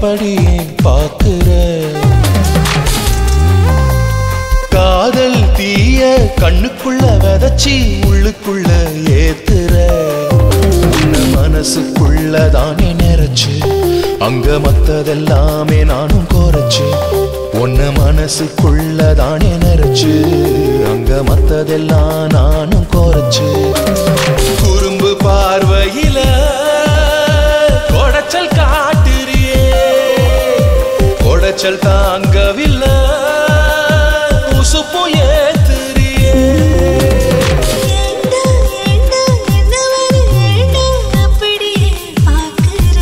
அப்படி ஏன் பார்க்கிற காதல் தீய கண்ணுக்குள்ள விதைச்சி உள்ளுக்குள்ள ஏத்துற உன்ன மனசுக்குள்ள தானே நிறைச்சு அங்க மத்ததெல்லாமே நானும் குறைச்சு உன்ன மனசுக்குள்ள தானே நிறைச்சு அங்க மத்ததெல்லாம் நானும் குறைச்சு குறும்பு பார்வையில கொடைச்சல் காட்டுறியே கொடைச்சல் தாங்கவில்லை உசுப்பும் ஏத்துறியே ஏண்டா ஏண்டா என்ன வர ஏண்டா அப்படியே பார்க்கிற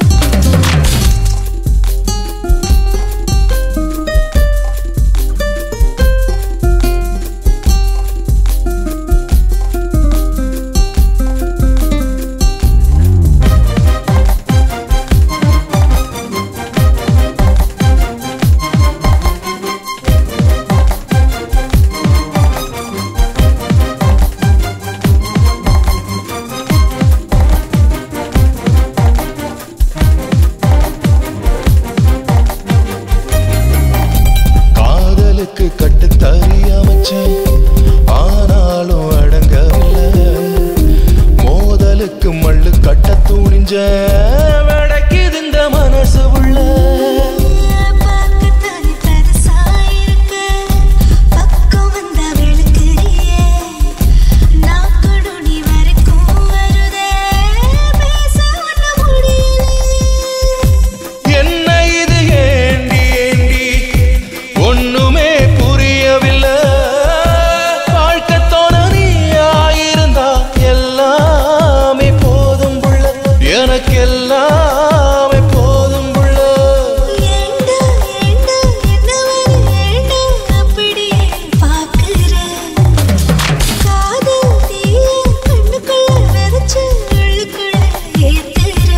காதலுக்கு கட்டு தறியமைச்சேன் ஆனாலும் அடங்கவில்லை மோதலுக்கு மல்லு கட்ட துணிஞ்ச வடக்குது இந்த மனசு உள்ள பார்க்கத்தானே பெருசாயிருக்க பக்கம் வந்தா விழுக்குறியே நாக்குடு நீ வரைக்கும் வருதே பேச ஒண்ணு முடியலையே என்ன இது ஏண்டி ஏண்டி ஒண்ணுமே புரியவில்லை வாழ்க்கை தோண நீ ஆயிருந்தா எல்லாமே போதும் புள்ள எனக்கு எல்லாமே போதும் புள்ள ஏண்டா ஏண்டா என்ன வர ஏண்டா அப்படியே பார்க்கிற காதல் தீய கண்ணுக்குள்ள விதைச்சு உள்ளுக்குள்ள ஏத்துற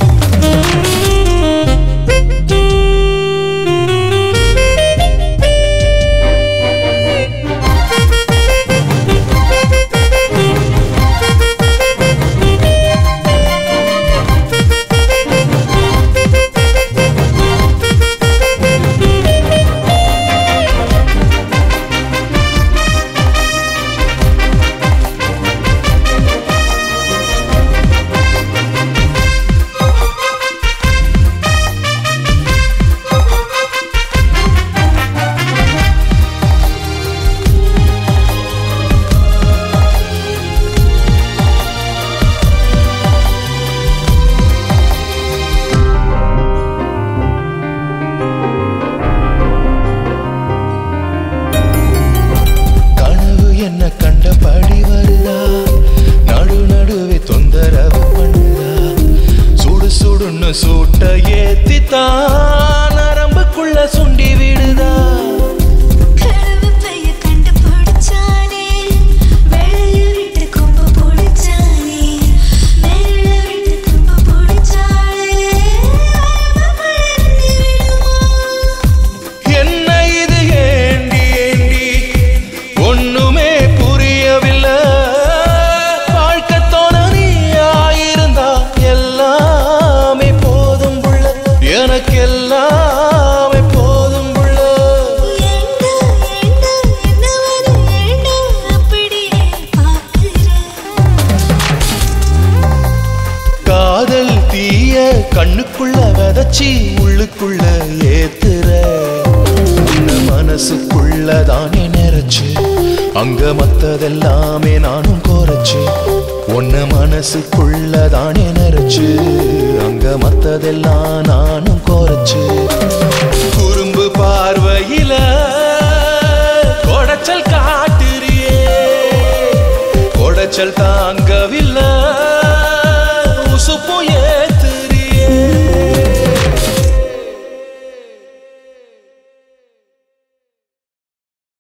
கனவு என்ன கண்டபடி வருதா நடு நடுவே தொந்தரவு பண்ணுதா சுடு சுடுன்னு சூட்ட ஏத்தித்தான் நரம்புக்குள்ள சுண்டி விடுதா கனவு பைய கண்டுபிடிச்சானே வெள்ளைய விட்டு கொம்பு பிடிச்சானே வெள்ள விட்டு கொம்பு பிடிச்சானே மறந்து விடுமா என்ன இது ஏண்டி ஏண்டி ஒண்ணுமே புரியவில்லை வாழ்க்கை தோண நீ ஆயிருந்தா எல்லாமே போதும் புள்ள எனக்கு எல்லாமே போதும் புள்ள ஏண்டா ஏண்டா என்ன வர ஏண்டா அப்படியே பார்க்கிற காதல் தீய கண்ணுக்குள்ள விதைச்சி உள்ளுக்குள்ள ஏத்துற உன்ன மனசுக்குள்ள தானே நிறைச்சு அங்க மத்ததெல்லாமே நானும் குறைச்சு உன்ன மனசுக்குள்ள தானே நிறைச்சு அங்க மத்ததெல்லாம் நானும் குறைச்சு குறும்பு பார்வையில கொடைச்சல் காட்டுறியே கொடைச்சல் தாங்கவில்லை